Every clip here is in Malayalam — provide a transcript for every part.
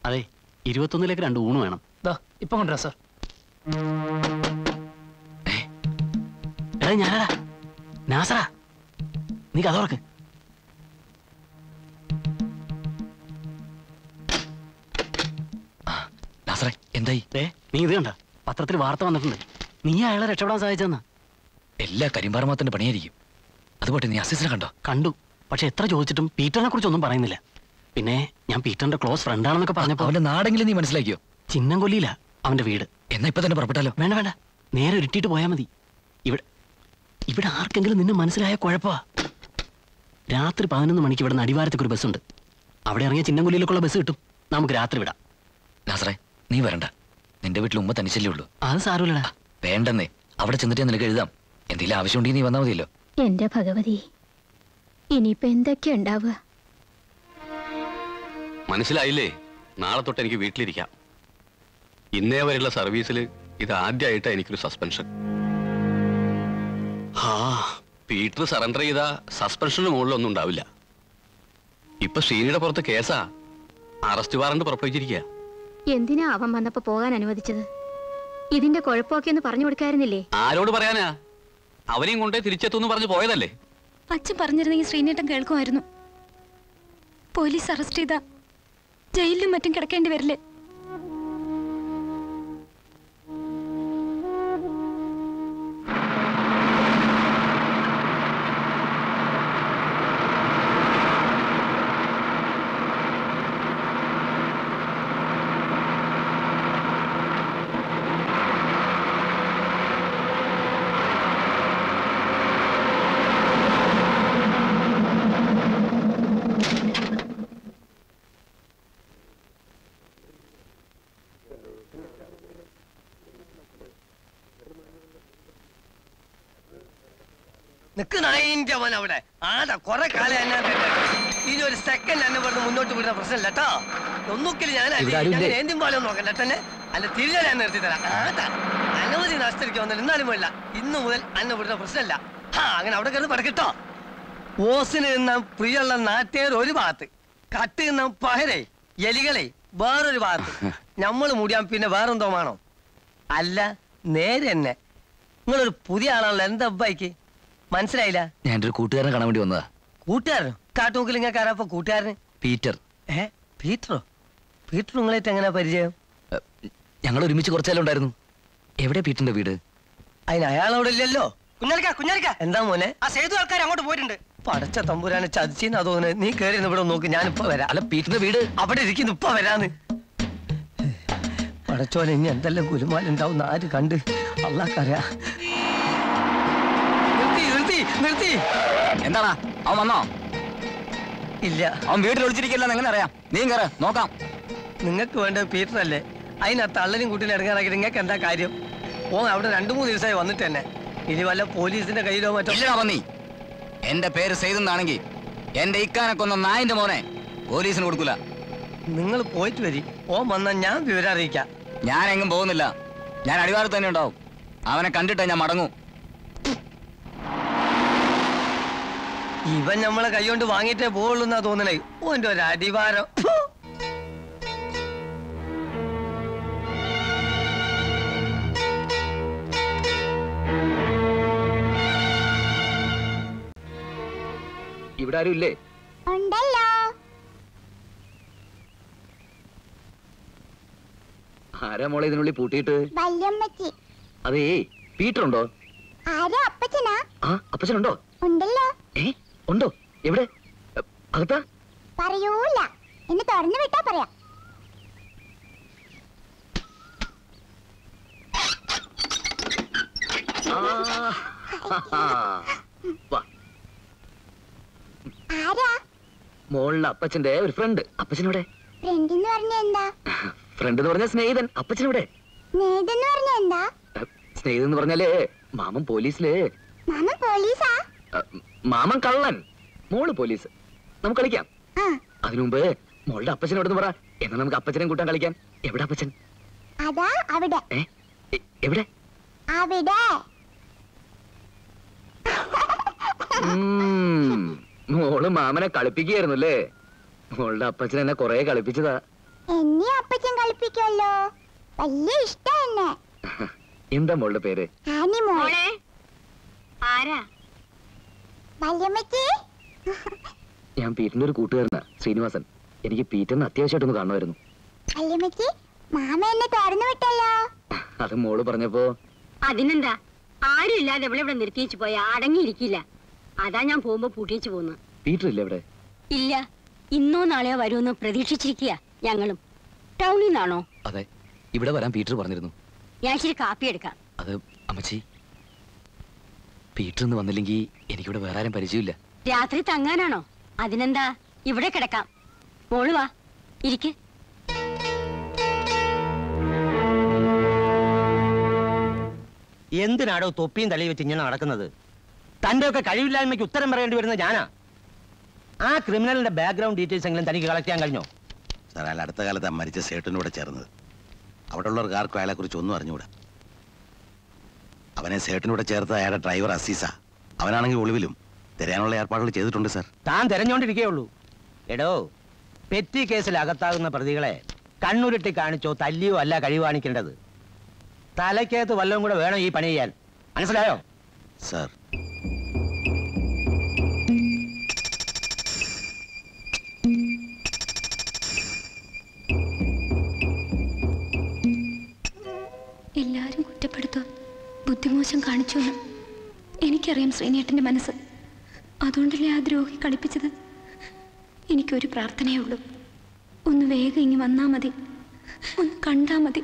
അതെ ഇരുപത്തൊന്നിലേക്ക് രണ്ട് ഊണ് വേണം ദാ ഇപ്പം കൊണ്ടുവരാം സാർ എടാ ഞാനടാ നാസറാ നീ കഥ തുറക്ക് നാസറേ എന്തായി ദേ നീ ഇത് കണ്ട പത്രത്തിൽ വാർത്ത വന്നിട്ടുണ്ട് നീ അയാളെ രക്ഷപ്പെടാൻ സഹായിച്ചെന്നാ എല്ലാ കരിമ്പാറമാത്തിന്റെ പണിയായിരിക്കും അതുപോട്ടെ നീ അസീസിനെ കണ്ടോ കണ്ടു പക്ഷെ എത്ര ചോദിച്ചിട്ടും പീറ്ററിനെ കുറിച്ച് ഒന്നും പറയുന്നില്ല പിന്നെ ഞാൻ പീറ്ററിന്റെ ക്ലോസ് ഫ്രണ്ട് ആണെന്നൊക്കെ പറഞ്ഞപ്പോ അവന്റെ നാടെങ്കിലും നീ മനസ്സിലാക്കിയോ ചിഹ്നം കൊല്ലിയില്ല അവന്റെ വീട് എന്നാ ഇപ്പൊ തന്നെ പുറപ്പെട്ടാലോ വേണ്ട വേണ്ട നേരെ ഉരുട്ടിയിട്ട് പോയാൽ മതി ഇവിടെ ഇവിടെ ആർക്കെങ്കിലും നിന്നെ മനസ്സിലായ കുഴപ്പമാ രാത്രി പതിനൊന്ന് മണിക്ക് ഇവിടെ അടിവാരത്തേക്ക് ഒരു ബസ്സുണ്ട് അവിടെ ഇറങ്ങിയ ചിന്നംകൊല്ലിയിലേക്കുള്ള ബസ് കിട്ടും നമുക്ക് രാത്രി വിടാം നാസറേ നീ വരണ്ട നിന്റെ വീട്ടിൽ ഉമ്മ തനിച്ചല്ലേ ഉള്ളൂ അത് സാരമില്ലടാ വേണ്ടെന്നേ അവിടെ ചെന്നിട്ട് ഞാൻ നിനക്ക് എഴുതാം എന്തെങ്കിലും ആവശ്യമുണ്ടെങ്കിൽ നീ വന്നാൽ മതിയല്ലോ എന്റെ ഭഗവതി ഇനിയിപ്പോ എന്തൊക്കെയാ ഉണ്ടാവുക മനസ്സിലായില്ലേ നാളെ തൊട്ട് എനിക്ക് വീട്ടിലിരിക്കാം ഇന്നേ വരെയുള്ള സർവീസിൽ ഇത് ആദ്യമായിട്ടാ എനിക്കൊരു സസ്പെൻഷൻ ഹാ പീറ്റർ സറണ്ടർ ചെയ്ത സസ്പെൻഷന് മുകളിലൊന്നും ഉണ്ടാവില്ല ഇപ്പൊ ശ്രീനിയുടെ പുറത്ത് കേസാ അറസ്റ്റ് വാറണ്ട് പുറപ്പെടുവിച്ചിരിക്കുക എന്തിനാ അവൻ വന്നപ്പോ പോകാൻ അനുവദിച്ചത് ഇതിന്റെ കുഴപ്പമൊക്കെ ഒന്ന് പറഞ്ഞു കൊടുക്കായിരുന്നില്ലേ ആരോട് പറയാനാ അവനെയും കൊണ്ടേ തിരിച്ചെത്തുമെന്ന് പറഞ്ഞു പോയതല്ലേ അച്ഛൻ പറഞ്ഞിരുന്നെങ്കിൽ ശ്രീനേട്ടൻ കേൾക്കുമായിരുന്നു പോലീസ് അറസ്റ്റ് ചെയ്ത ജയിലിലും മറ്റും കിടക്കേണ്ടി വരില്ലേ നിക്ക് നായിന്റെ മോൻ അവിടെ ആടാ കൊറേ കാലം എന്നെ ഇനി ഒരു സെക്കൻഡ് എന്നെ പറഞ്ഞ് മുന്നോട്ട് വിടുന്ന പ്രശ്നമില്ല കേട്ടോ ഒന്നുക്കിൽ ഞാൻ ഇവിടെ ആരും ഇല്ലേ? എന്തും പാലും നോക്കണ്ട തന്നെ അല്ല തിരികെ ഞാൻ നിർത്തി തരാം ആടാ അനവധി നഷ്ടത്തിരിക്കാൻ വന്നില്ല എന്നാലും വേണ്ട ഇന്നു മുതൽ അന്നെ വിടുന്ന പ്രശ്നമില്ല ഹാ അങ്ങനെ അവിടെ കിടന്ന് പടക്കിട്ടോ ഓസിന് നിന്ന പ്രിയുള്ള നാട്ടുകാർ ഒരു ഭാഗത്ത് കട്ട് നിന്ന പഹരെ എലികളെ വേറൊരു ഭാഗത്ത് നമ്മൾ മുടിയാൻ പിന്നെ വേറെന്തോ വേണോ അല്ല നേരെ തന്നെ നിങ്ങളൊരു പുതിയ ആളാണല്ലോ എന്താ അബ്ബായിക്ക് മനസ്സിലായില്ല ഞാൻ എൻ്റെ ഒരു കൂട്ടുകാരനെ കാണാൻ വേണ്ടി വന്നതാ കൂട്ടുകാരനോ കാട്ടുമുക്കിൽ നിങ്ങൾക്ക് ആരാപ്പോ കൂട്ടുകാരന് പീറ്റർ ഏ പീറ്ററോ പീറ്റർ നിങ്ങളായിട്ട് എങ്ങനെ പരിചയം ഞങ്ങൾ ഒരുമിച്ച് കുറച്ചാലും ഉണ്ടായിരുന്നു എവിടെ പീറ്ററിന്റെ വീട് അതിന് അയാൾ അവിടെ ഇല്ലല്ലോ കുഞ്ഞാലിക്ക കുഞ്ഞാലിക്ക എന്താ മോനെ ആ സേതു ആൾക്കാർ അങ്ങോട്ട് പോയിട്ടുണ്ട് പടച്ച തമ്പുരാനെ ചതിച്ചെന്നാ തോന്നുന്നത് നീ കേറി ഇവിടെ നോക്ക് ഞാനിപ്പോ വരാം അല്ല പീറ്ററിന്റെ വീട് അവിടെ ഇരിക്കുന്നു ഇപ്പൊ വരാന്ന് പടച്ചോനെ ഇനി എന്തെല്ലാം കുലുമാലുണ്ടാവും ആര് കണ്ട് അള്ളാക്കറിയാ നിർത്തി നിർത്തി നിർത്തി എന്താടാ അവൻ വന്നോ ഇല്ല അവൻ വീട്ടിൽ ഒളിച്ചിരിക്കില്ലെന്ന് എങ്ങനെ അറിയാം നീ കയറ നോക്കാം നിങ്ങൾക്ക് വേണ്ടത് പീറ്റർ അല്ലേ അതിനകത്ത് അള്ളനും കുട്ടിനെ ഇറങ്ങാനാക്കി നിങ്ങൾക്ക് എന്താ കാര്യം ഓ അവിടെ രണ്ടു മൂന്ന് ദിവസമായി വന്നിട്ട് തന്നെ ഇനി വല്ല പോലീസിന്റെ കയ്യിലോ മറ്റോ ഇല്ലടാ പന്നി എന്റെ പേര് സെയ്തെന്നാണെങ്കിൽ എന്റെ ഇക്കാനെ കൊന്ന നായിന്റെ മോനെ പോലീസിന് കൊടുക്കൂല നിങ്ങൾ പോയിട്ട് വരി ഓ വന്നാൽ ഞാൻ വിവരം അറിയിക്കാം ഞാൻ എങ്ങും പോകുന്നില്ല ഞാൻ അടിവാരത്ത് തന്നെ ഉണ്ടാവും അവനെ കണ്ടിട്ടേ ഞാൻ മടങ്ങൂ ഇവൻ നമ്മളെ കൈകൊണ്ട് വാങ്ങിയിട്ടേ പോവുള്ളൂ എന്നാ തോന്നണേ ഓന്റെ ഒരു അടിവാരം ഫു. ഇവിടെ ആരും ഇല്ലേ ഉണ്ടല്ലോ ആരാ മോളെ ഇതിനുള്ളിൽ പൂട്ടിയിട്ട് വല്യമ്മച്ചി അതേ പീറ്റർ ഉണ്ടോ ആരാ അപ്പച്ചനാ ആ അപ്പച്ചനുണ്ടോ ഉണ്ടല്ലോ ഏ ഉണ്ടോ എവിടെ എ, അകത്താ പറയൂല എന്നെ തുറന്നു വിട്ടാ പറയാം വാ ആരാ മോളിലെ അപ്പച്ചന്റെ ഒരു ഫ്രണ്ട് അപ്പച്ചനെവിടെ ഫ്രണ്ട് എന്ന് പറഞ്ഞ എന്താ ഫ്രണ്ട് എന്ന് പറഞ്ഞ സ്നേഹിതൻ അപ്പച്ചനെവിടെ നേതെന്ന് പറഞ്ഞ എന്താ എ, സ്നേഹിതൻ എന്ന് പറഞ്ഞാലേ മാമൻ പോലീസില് മാമ പോലീസാ എ, മാമൻ കള്ളൻ മോള് പോലീസ് നമുക്ക് കളിക്കാം ആ അതിനു മുമ്പ് മോളുടെ അപ്പച്ചനോടൊന്ന് പറ എന്നാ നമുക്ക് അപ്പച്ചനെ കൂട്ടാൻ കളിക്കാൻ എവിടെ അപ്പച്ചൻ അതാ അവിടെ ഏ എ- എവിടെ അവിടെ ഉം, മോള് മാമനെ കളിപ്പിക്കുകയായിരുന്നു അല്ലേ മോളുടെ അപ്പച്ചൻ എന്നെ കൊറേ കളിപ്പിച്ചതാ എന്നെ അപ്പച്ചൻ കളിപ്പിക്കുമല്ലോ വലിയ ഇഷ്ട എന്നെ എന്താ മോളുടെ പേര് ആനിമോൾ ആരാ വല്യമ്മച്ചി ഞാൻ പീറ്ററിന്റെ ഒരു കൂട്ടുകാരനാ ശ്രീനിവാസൻ എനിക്ക് പീറ്ററിന് അത്യാവശ്യമായിട്ടൊന്ന് കാണുമായിരുന്നു വല്യമ്മച്ചി മാമ എന്നെ തുറന്നു വിട്ടല്ലോ അത് മോള് പറഞ്ഞപ്പോ അതിനെന്താ ആരും ഇല്ലാതെ ഇവിടെ ഇവിടെ നിർത്തിച്ചു പോയാ അടങ്ങിയിരിക്കില്ല അതാ ഞാൻ പോകുമ്പോ പൂട്ടിച്ചു പോന്നു പീറ്റർ ഇല്ലേ ഇവിടെ ഇല്ല ഇന്നോ നാളെയോ വരുമെന്ന് പ്രതീക്ഷിച്ചിരിക്കുക ഞങ്ങളും ടൗണിൽ നിന്നാണോ അതെ ഇവിടെ വരാൻ പീറ്റർ പറഞ്ഞിരുന്നു ഞാൻ ശരി കാപ്പി എടുക്കാം അത് അമ്മച്ചി പീറ്റർ ഇന്ന് വന്നില്ലെങ്കിൽ എനിക്കിവിടെ വേറെ ആരും പരിചയമില്ല രാത്രി തങ്ങാനാണോ അതിനെന്താ ഇവിടെ കിടക്കാം മോള് വാ ഇരിക്ക് എന്തിനാടോ തൊപ്പിയും തലയിൽ വെച്ച് ഇങ്ങനെ നടക്കുന്നത് തന്റെ ഒക്കെ കഴിവില്ലായ്മയ്ക്ക് ഉത്തരം പറയേണ്ടി വരുന്ന ഞാനാ ആ ക്രിമിനലിന്റെ ബാക്ക്ഗ്രൗണ്ട് ഡീറ്റെയിൽസ് എങ്കിലും തനിക്ക് കളക്ട് ചെയ്യാൻ കഴിഞ്ഞോ സാർ അയാൾ അടുത്ത കാലത്ത് മരിച്ച സേട്ടനോട് ചേർന്നത് അവിടെ ഉള്ളവർക്ക് ആർക്കും അയാളെ കുറിച്ച് ഒന്നും അറിഞ്ഞുകൂടാ അവനെ സേട്ടനോട് ചേർത്ത അയാളുടെ ഡ്രൈവർ അസീസ അവനാണെങ്കിൽ ഒളിവിലും തിരയാനുള്ള ഏർപ്പാടുകൾ ചെയ്തിട്ടുണ്ട് സാർ താൻ തിരഞ്ഞോണ്ടിരിക്കേയുള്ളൂ എടോ പെറ്റി കേസിൽ അകത്താകുന്ന പ്രതികളെ കണ്ണുരുട്ടി കാണിച്ചോ തല്ലിയോ അല്ല കഴിവ് കാണിക്കേണ്ടത് തലക്കകത്ത് വല്ലതും കൂടെ വേണം ഈ പണി ചെയ്യാൻ മനസ്സിലായോ സാർ എല്ലാവരും കുറ്റപ്പെടുത്തുക ബുദ്ധിമോശം കാണിച്ചു എന്ന് എനിക്കറിയാം ശ്രീനേട്ടൻ്റെ മനസ്സ് അതുകൊണ്ടല്ലേ ആ ദ്രോഹി കളിപ്പിച്ചത് എനിക്കൊരു പ്രാർത്ഥനയേ ഉള്ളൂ ഒന്ന് വേഗം ഇങ്ങി വന്നാ മതി ഒന്ന് കണ്ടാ മതി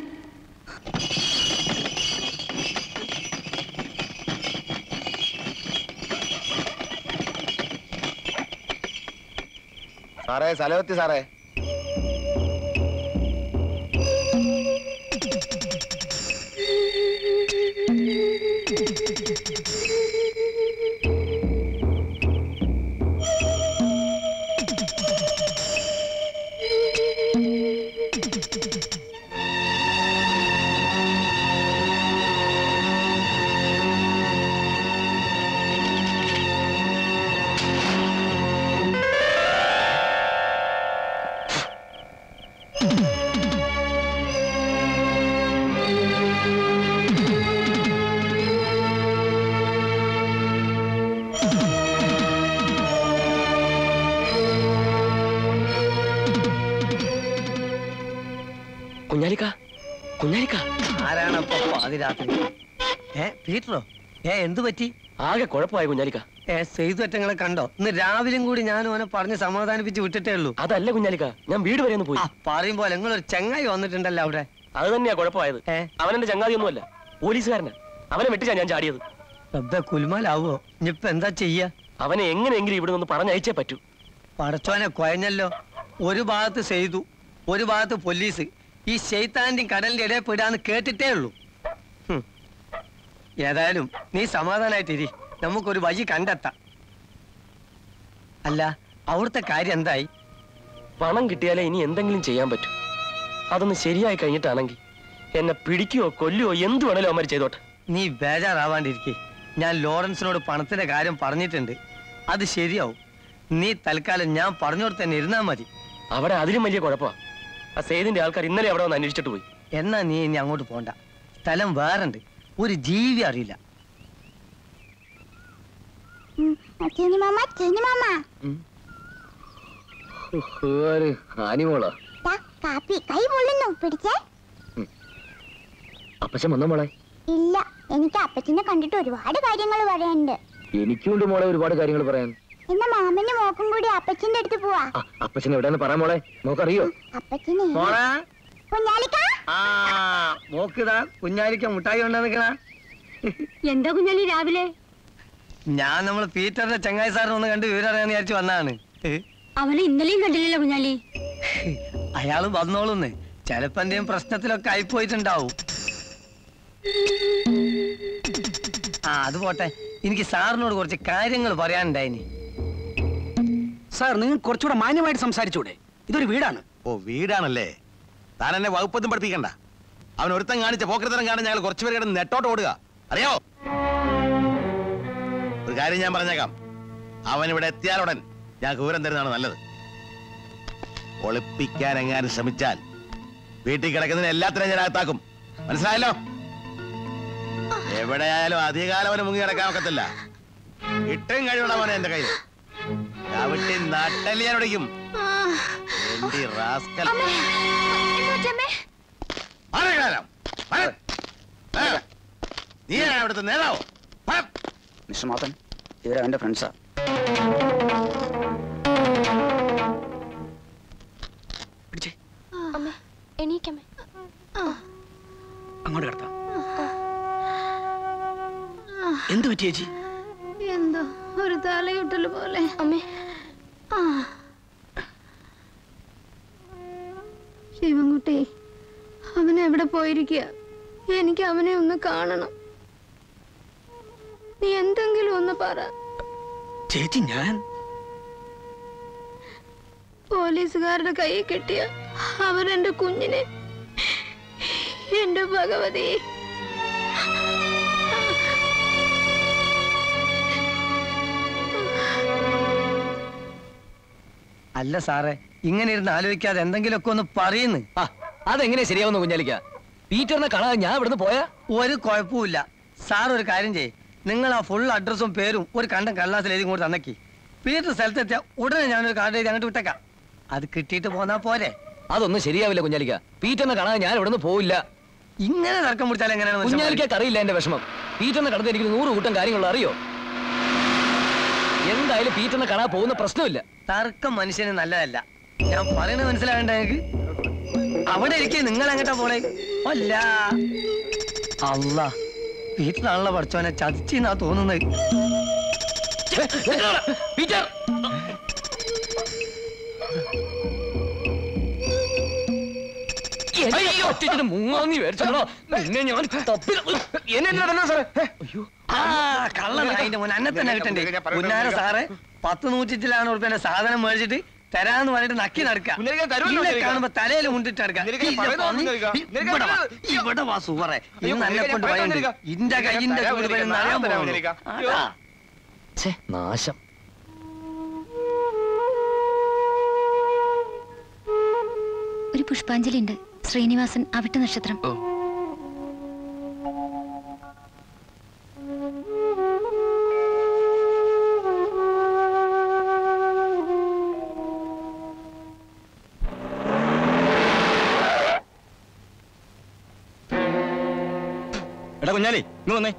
സാറേ സ്ഥലമെത്തി സാറേ കുഞ്ഞാലിക്ക കുഞ്ഞാലിക്ക ആരാണപ്പോ പാതിരാത്രി ഏ പീറ്ററോ ഏ എന്തു പറ്റി ആകെ കുഴപ്പമായി കുഞ്ഞാലിക്ക ഏ സെയ്തുറ്റങ്ങളെ കണ്ടോ ഇന്ന് രാവിലെയും കൂടി ഞാൻ ഓനെ പറഞ്ഞ് സമാധാനിപ്പിച്ച് വിട്ടിട്ടേ ഉള്ളൂ അതല്ല കുഞ്ഞാലിക്ക ഞാൻ വീട് വരെ ഒന്ന് പോയി ആ പറയുമ്പോ നിങ്ങളൊരു ചെങ്ങായി വന്നിട്ടുണ്ടല്ലോ അവിടെ അത് തന്നെയാ കുഴപ്പമായത് ഏ? അവൻ എന്റെ ചങ്ങാതിയൊന്നുമല്ല പോലീസുകാരനാ അവനെ വെട്ടിച്ചാ ഞാൻ ചാടിയത് റബ്ബെ കുലുമാലാവോ ഇനിയിപ്പൊ എന്താ ചെയ്യാ അവനെ എങ്ങനെയെങ്കിലും ഇവിടെ നിന്ന് പറഞ്ഞയച്ചേ പറ്റൂ പടച്ചോനെ കൊയഞ്ഞല്ലോ ഒരു ഭാഗത്ത് ചെയ്തു ഒരു ഭാഗത്ത് പോലീസ് ഈ ശൈത്താന്റെയും കടലിന്റെ ഇടയിൽ പെടാന്ന് കേട്ടിട്ടേ ഉള്ളൂ ഹും. ഏതായാലും നീ സമാധാനായിട്ടിരി നമുക്കൊരു വഴി കണ്ടെത്താം അല്ല അവിടുത്തെ കാര്യം എന്തായി പണം കിട്ടിയാലേ ഇനി എന്തെങ്കിലും ചെയ്യാൻ പറ്റൂ അതൊന്ന് ശരിയായി കഴിഞ്ഞിട്ടാണെങ്കിൽ എന്നെ പിടിക്കുകയോ കൊല്ലുകയോ എന്ത് വേണേലും അവന്മാർ ചെയ്തോട്ടെ നീ ബേജാറാവാണ്ടിരിക്കെ ഞാൻ ലോറൻസിനോട് പണത്തിന്റെ കാര്യം പറഞ്ഞിട്ടുണ്ട് അത് ശരിയാവും നീ തൽക്കാലം ഞാൻ പറഞ്ഞോട് തന്നെ ഇരുന്നാ മതി അവിടെ അതിലും വലിയ കുഴപ്പമാ ആ സേതിന്റെ ആൾക്കാർ ഇന്നലെ അവിടെ വന്ന് അന്വേഷിച്ചിട്ട് പോയി എന്നാ നീ ഇനി അങ്ങോട്ട് പോണ്ട സ്ഥലം വേറുണ്ട് ഒരു ജീവി അറിയില്ല ചെനി മാമ ചെനി മാമ ആനിമോളാ ദാ, കാപ്പി കൈ പൊള്ളുന്നു പിടിച്ചേ അപ്പച്ചൻ വന്ന മോളെ ഇല്ല എനിക്ക് അപ്പച്ചനെ കണ്ടിട്ട് ഒരുപാട് കാര്യങ്ങൾ പറയാനുണ്ട് എനിക്കുണ്ട് മോളെ ഒരുപാട് കാര്യങ്ങൾ പറയാൻ എന്നാ മാമനും മോക്കും കൂടി അപ്പച്ചന്റെ അടുത്ത് പോവാ ആ, അപ്പച്ചൻ എവിടെയാന്ന് പറയാൻ മോളെ മോക്കറിയോ അപ്പച്ചനെ മോളെ കുഞ്ഞാലിക്ക ആ മോക്കിതാ കുഞ്ഞാലിക്ക മുട്ടായി കൊണ്ടാ നിക്കണ എന്താ കുഞ്ഞാലി രാവിലെ ഞാൻ നമ്മൾ പീറ്ററിന്റെ ചങ്ങായി സാറിനെ ഒന്ന് കണ്ട് വിവരം അറിയാന്ന് വിചാരിച്ചു വന്നതാണ് അവനെ ഇന്നലെയും കണ്ടില്ലല്ലോ കുഞ്ഞാലി അയാള് വന്നോളൂന്ന് ചിലപ്പോ എന്തെങ്കിലും പ്രശ്നത്തിലൊക്കെ ആയിപ്പോയിട്ടുണ്ടാവും ആ അത് പോട്ടെ എനിക്ക് സാറിനോട് കുറച്ച് കാര്യങ്ങൾ പറയാനുണ്ടായിനി സാർ നിങ്ങൾ കുറച്ചുകൂടെ മാന്യമായിട്ട് സംസാരിച്ചൂടെ ഇതൊരു വീടാണ് ഓ വീടാണല്ലേ താൻ എന്നെ വകുപ്പൊന്നും പഠിപ്പിക്കണ്ട അവൻ ഒരുത്തൻ കാണിച്ച പോക്കരത്തരം കാണാൻ ഞങ്ങൾ കുറച്ചുപേർ കിടന്ന് നെട്ടോട്ട് ഓടുക അറിയോ ഒരു കാര്യം ഞാൻ പറഞ്ഞേക്കാം അവൻ ഇവിടെ എത്തിയാലുടൻ ഞാൻ വിവരം തരുന്നതാണ് നല്ലത് ഒളിപ്പിക്കാൻ എങ്ങാനും ശ്രമിച്ചാൽ വീട്ടിൽ കിടക്കുന്നതിന് എല്ലാത്തിനും ഞാൻ അകത്താക്കും മനസ്സിലായല്ലോ എവിടെയായാലും അധികകാലം അവന് മുങ്ങി കിടക്കാൻ ഒക്കത്തില്ല ഇട്ടും കഴിവുള്ള മോനെ എന്റെ കയ്യിൽ ചവിട്ടി നട്ടല് ഞാൻ ഒടിക്കും എന്റെ റാസ്കൽ ആരെങ്കിലും നീ അവിടുത്തെ നേതാവോ മിസ്റ്റർ മാത്തൻ ഇവരവന്റെ ഫ്രണ്ട്സാ എണീക്കമ്മേ അങ്ങോട്ട് കിടത്താം എന്ത് പറ്റി ചേച്ചി എന്തോ ഒരു തലയുട്ടല് പോലെ അമ്മേ ആ ശിവൻകുട്ടി അവൻ എവിടെ പോയിരിക്കുക എനിക്ക് അവനെ ഒന്ന് കാണണം നീ എന്തെങ്കിലും ഒന്ന് പറ ചേച്ചി ഞാൻ പോലീസുകാരുടെ കൈ കിട്ടിയ അവരെന്റെ കുഞ്ഞിനെ എന്റെ ഭഗവതി അല്ല സാറേ ഇങ്ങനെ ഇരുന്ന് ആലോചിക്കാതെ എന്തെങ്കിലുമൊക്കെ ഒന്ന് പറയുന്നു അതെങ്ങനെ ശരിയാവുന്ന കുഞ്ഞാലിക്ക പീറ്ററിനെ കാണാതെ ഞാൻ ഇവിടുന്ന് പോയാ ഒരു കുഴപ്പമില്ല സാർ ഒരു കാര്യം ചെയ്യ് നിങ്ങൾ ആ ഫുൾ അഡ്രസ്സും പേരും ഒരു കണ്ടം കള്ളാസിൽ എഴുതി കൂടി തന്നേക്ക് വീട്ടിൽ സ്ഥലത്തെത്തിയ ഉടനെ ഞാനൊരു കാർഡ് എഴുതി അങ്ങോട്ട് വിട്ടേക്കാം അത് കിട്ടിയിട്ട് പോന്നാ പോരെ അതൊന്നും ശരിയാവില്ല കുഞ്ഞാലിക്ക പീറ്ററിനെ കാണാതെ ഞാൻ ഇവിടുന്ന് പോവില്ല ഇങ്ങനെ തർക്കം പിടിച്ചാൽ എങ്ങനെയാണ് മനുഷ്യൻ കുഞ്ഞാലിക്കക്ക് അറിയില്ല എന്റെ വിഷമം പീറ്ററിനെ കടന്ന് എനിക്ക് നൂറ് കൂട്ടം കാര്യങ്ങൾ അറിയോ എന്തായാലും പീറ്ററിനെ കാണാൻ പോകുന്ന പ്രശ്നമില്ല തർക്കം മനുഷ്യന് നല്ലതല്ല ഞാൻ പറയുന്നത് മനസ്സിലാകണ്ട എനിക്ക് അവിടെ ഇരിക്കെ നിങ്ങൾ എങ്ങട്ടാ പോണേ അല്ല അല്ല വീട്ടിലാണല്ലോ പഠിച്ചോനെ ചതിച്ചെന്നാ തോന്നുന്നത് പീറ്റർ അയ്യോ, ഒറ്റയ്ക്കിട്ട് മുങ്ങാന്ന് വിചാരിച്ചോളോ നിന്നെ ഞാൻ തപ്പി എന്നെ എന്തിനാ സാറേ അയ്യോ ആ കള്ളനായിന്റെ മോൻ അന്നെ തന്നെ കിട്ടണ്ടേ പുന്നാര സാറേ പത്ത് നൂറ്റി ചില്ലാണ് ഉറുപ്പ്യന്റെ സാധനം മേടിച്ചിട്ട് തരാന്ന് പറഞ്ഞിട്ട് നക്കി നടക്കുക ഇന്നെ കാണുമ്പോ തലയിൽ മുണ്ടിട്ട് നടക്കുക ഇവിടെ വാ, ഇവിടെ വാ സൂറേ ഇന്ന് എന്നെ കൊണ്ട് പറയുന്നുണ്ട് ഇന്റെ കയ്യിന്റെ ചൂട് വരുന്ന അറിയാൻ പോകുന്നു ഛേ, നാശം ഒരു പുഷ്പാഞ്ജലി ഉണ്ട് ശ്രീനിവാസൻ അവിട്ട നക്ഷത്രം എടാ കുഞ്ഞാലി ഇങ്ങ് വന്നേ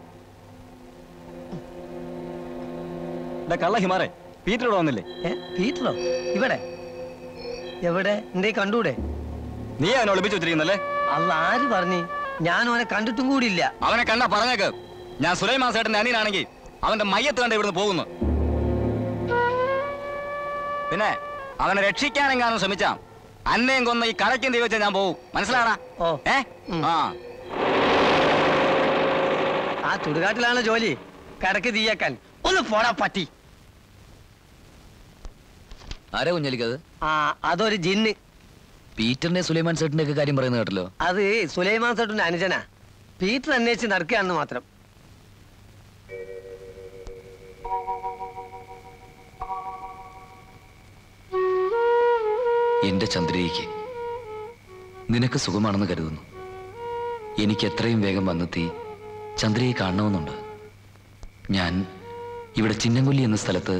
എടാ കള്ള ഹിമാറെ പീറ്റർ ഇവിടെ വന്നില്ലേ പീറ്ററോ ഇവിടെ എവിടെ എന്തേ കണ്ടൂടെ നീ അവനെ ഒളിപ്പിച്ചു വെച്ചിരിക്കുന്നല്ലേ അല്ല ആര് പറഞ്ഞു ഞാൻ അവനെ കണ്ടിട്ടും കൂടിയില്ല അവനെ കണ്ട പറഞ്ഞേക്ക് ഞാൻ സുലൈമാൻ സേട്ടന്റെ അനിയനാണെങ്കിൽ അവന്റെ മയ്യത്ത് കണ്ട് ഇവിടുന്ന് പോകുന്നു പിന്നെ അവനെ രക്ഷിക്കാനെങ്ങാനും ശ്രമിച്ച അന്നയും കൊന്ന ഈ കരയ്ക്കും ദൈവച്ച ഞാൻ പോവും മനസ്സിലാടാ ഓ ഏ ആ ആ ചുടുകാട്ടിലാണല്ലോ ജോലി കടക്ക് തീയാക്കാൻ ഒന്ന് പോടാ പറ്റി ആരാ കുഞ്ഞലിക്കത് ആ അതൊരു ജിന്ന് പീറ്ററിന്റെ സുലൈമാൻ സേട്ടന്റെ ഒക്കെ കാര്യം പറയുന്നത് കേട്ടല്ലോ അത് സുലൈമാൻ സേട്ടിന്റെ അനുജനാ പീറ്റർ അന്വേഷിച്ച് നടക്കുകയാണെന്ന് മാത്രം എന്റെ ചന്ദ്രയ്ക്ക് നിനക്ക് സുഖമാണെന്ന് കരുതുന്നു എനിക്ക് എത്രയും വേഗം വന്നെത്തി ചന്ദ്രയെ കാണണമെന്നുണ്ട് ഞാൻ ഇവിടെ ചിന്നംകൊല്ലി എന്ന സ്ഥലത്ത്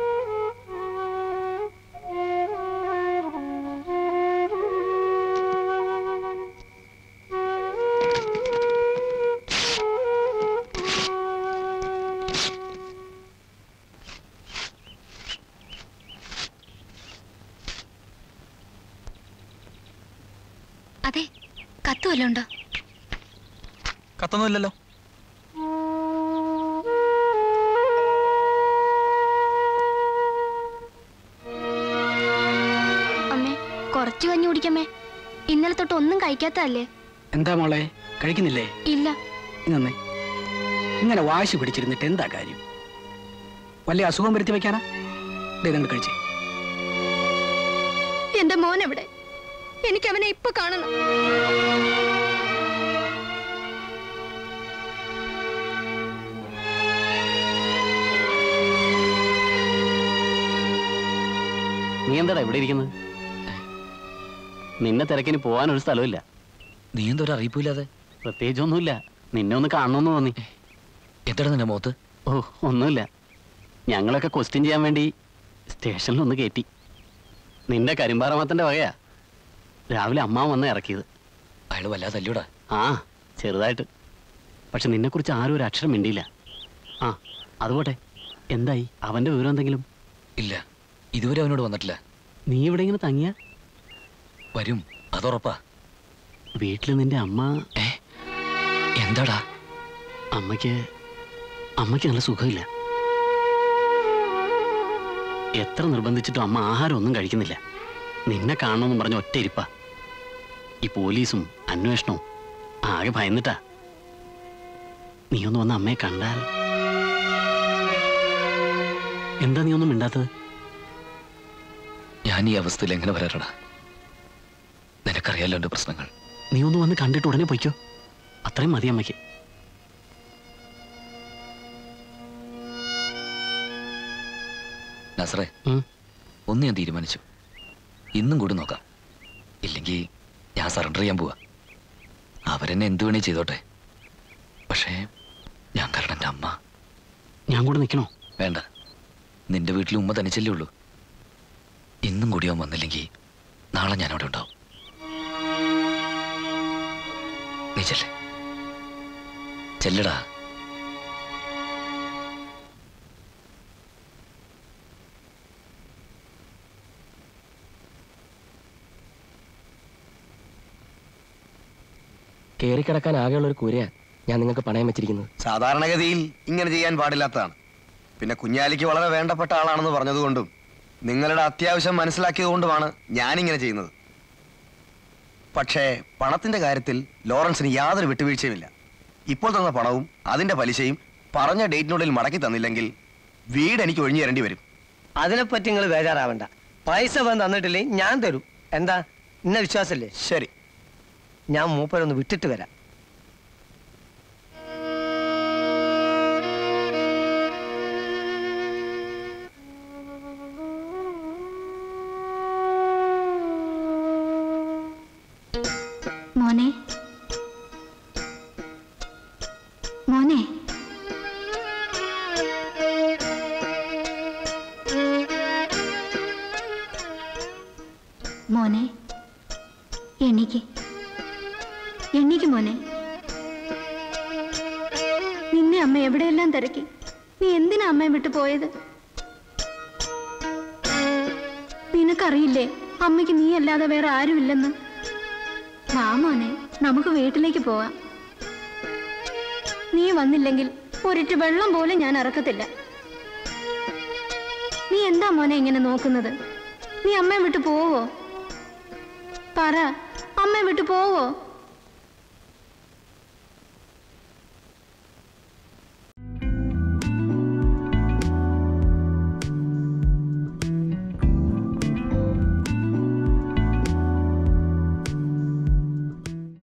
അതെ കത്ത് വല്ലതും ഉണ്ടോ കത്തൊന്നുമില്ലല്ലോ അമ്മേ കുറച്ച് കഞ്ഞി കുടിക്കമ്മേ ഇന്നലെ തൊട്ട് ഒന്നും കഴിക്കാത്തതല്ലേ എന്താ മോളെ കഴിക്കുന്നില്ലേ ഇല്ല നന്നേ ഇങ്ങനെ വാശി പിടിച്ചിരുന്നിട്ട് എന്താ കാര്യം വല്ല അസുഖം വരുത്തി വെക്കാനാ ദേ നിങ്ങൾ കഴിച്ചേ എന്റെ മോൻ എവിടെ എനിക്ക് അവനെ ഇപ്പൊ കാണണം നീ എന്താടാ ഇവിടെ ഇരിക്കുന്നത് നിന്നെ തിരക്കിന് പോകാൻ ഒരു സ്ഥലമില്ല നീ എന്തൊരു അറിയിപ്പില്ലാതെ പ്രത്യേകിച്ചൊന്നുമില്ല നിന്നെ ഒന്ന് കാണണമെന്ന് തോന്നി എന്താണ് നിന്റെ മുഖത്ത് ഓ ഒന്നുമില്ല ഞങ്ങളൊക്കെ ക്വസ്റ്റ്യൻ ചെയ്യാൻ വേണ്ടി സ്റ്റേഷനിൽ ഒന്ന് കയറ്റി നിന്റെ കരിമ്പാറമാത്തന്റെ വകയാ രാവിലെ അമ്മ വന്ന് ഇറക്കിയത് അയാൾ വല്ലാതെ അല്ലൂടാ ആ ചെറുതായിട്ട് പക്ഷെ നിന്നെക്കുറിച്ച് ആരും ഒരു അക്ഷരം മിണ്ടിയില്ല ആ അതുപോട്ടെ എന്തായി അവന്റെ വിവരം എന്തെങ്കിലും ഇല്ല ഇതുവരെ അവനോട് വന്നിട്ടില്ല നീ ഇവിടെ ഇങ്ങനെ തങ്ങിയ വരും അതുറപ്പാ വീട്ടിൽ നിന്റെ അമ്മ ഏ എന്താടാ അമ്മയ്ക്ക് അമ്മയ്ക്ക് നല്ല സുഖമില്ല എത്ര നിർബന്ധിച്ചിട്ടും അമ്മ ആഹാരം ഒന്നും കഴിക്കുന്നില്ല നിന്നെ കാണണമെന്നും പറഞ്ഞ ഒറ്റ ഇരിപ്പാ ഈ പോലീസും അന്വേഷണവും ആകെ ഭയന്നിട്ടാ നീ ഒന്ന് വന്ന് അമ്മയെ കണ്ടാൽ എന്താ നീ ഒന്നും മിണ്ടാത്തത് ഞാൻ ഈ അവസ്ഥയിൽ എങ്ങനെ വരാറടാ നിനക്കറിയാലോ എന്റെ പ്രശ്നങ്ങൾ നീ ഒന്ന് വന്ന് കണ്ടിട്ട് ഉടനെ പൊയ്ക്കോ അത്രയും മതി അമ്മയ്ക്ക് നസറേ ഉം. ഒന്ന് ഞാൻ തീരുമാനിച്ചു ഇന്നും കൂടി നോക്കാം ഇല്ലെങ്കിൽ ഞാൻ സറണ്ടർ ചെയ്യാൻ പോവാ അവരെന്നെ എന്ത് വേണേ ചെയ്തോട്ടെ പക്ഷേ ഞാൻ കാരണം എൻ്റെ അമ്മ ഞാൻ കൂടെ നിൽക്കണോ വേണ്ട നിന്റെ വീട്ടിൽ ഉമ്മ തനിച്ചല്ലേ ഉള്ളൂ ഇന്നും കൂടി അവൻ വന്നില്ലെങ്കിൽ നാളെ ഞാൻ അവിടെ ഉണ്ടാവും നീ ചെല്ലേ ചെല്ലടാ കയറിക്കിടക്കാൻ ആകെയുള്ള ഒരു കൂരയാ ഞാൻ നിങ്ങൾക്ക് പണയം വെച്ചിരിക്കുന്നത് സാധാരണഗതിയിൽ ഇങ്ങനെ ചെയ്യാൻ പാടില്ലാത്തതാണ് പിന്നെ കുഞ്ഞാലിക്ക് വളരെ വേണ്ടപ്പെട്ട ആളാണെന്ന് പറഞ്ഞതുകൊണ്ടും നിങ്ങളുടെ അത്യാവശ്യം മനസ്സിലാക്കിയതുകൊണ്ടുമാണ് ഞാനിങ്ങനെ ചെയ്യുന്നത് പക്ഷേ പണത്തിന്റെ കാര്യത്തിൽ ലോറൻസിന് യാതൊരു വിട്ടുവീഴ്ചയുമില്ല ഇപ്പോൾ തന്ന പണവും അതിന്റെ പലിശയും പറഞ്ഞ ഡേറ്റിനുള്ളിൽ മടക്കി തന്നില്ലെങ്കിൽ വീട് എനിക്ക് ഒഴിഞ്ഞു തരേണ്ടി വരും അതിനെപ്പറ്റി നിങ്ങൾ ബേജാറാവണ്ട പൈസ വന്ന് തന്നിട്ടില്ലേ ഞാൻ തരും എന്താ ഇന്ന വിശ്വാസല്ലേ ശരി ഞാൻ മൂപ്പരൊന്ന് വിട്ടിട്ട് വരാം മോനെ മോനെ മോനെ എണീക്ക് എണീക്ക് മോനെ നിന്നെ അമ്മ എവിടെയെല്ലാം തിരക്കി നീ എന്തിനാ അമ്മയെ വിട്ടു പോയത് നിനക്കറിയില്ലേ അമ്മയ്ക്ക് നീ അല്ലാതെ വേറെ ആരുമില്ലെന്ന് വാ മോനെ നമുക്ക് വീട്ടിലേക്ക് പോവാം നീ വന്നില്ലെങ്കിൽ ഒരിറ്റ് വെള്ളം പോലും ഞാൻ ഇറക്കത്തില്ല നീ എന്താ മോനെ ഇങ്ങനെ നോക്കുന്നത് നീ അമ്മയെ വിട്ടു പോവോ പറ അമ്മയെ വിട്ടു പോവോ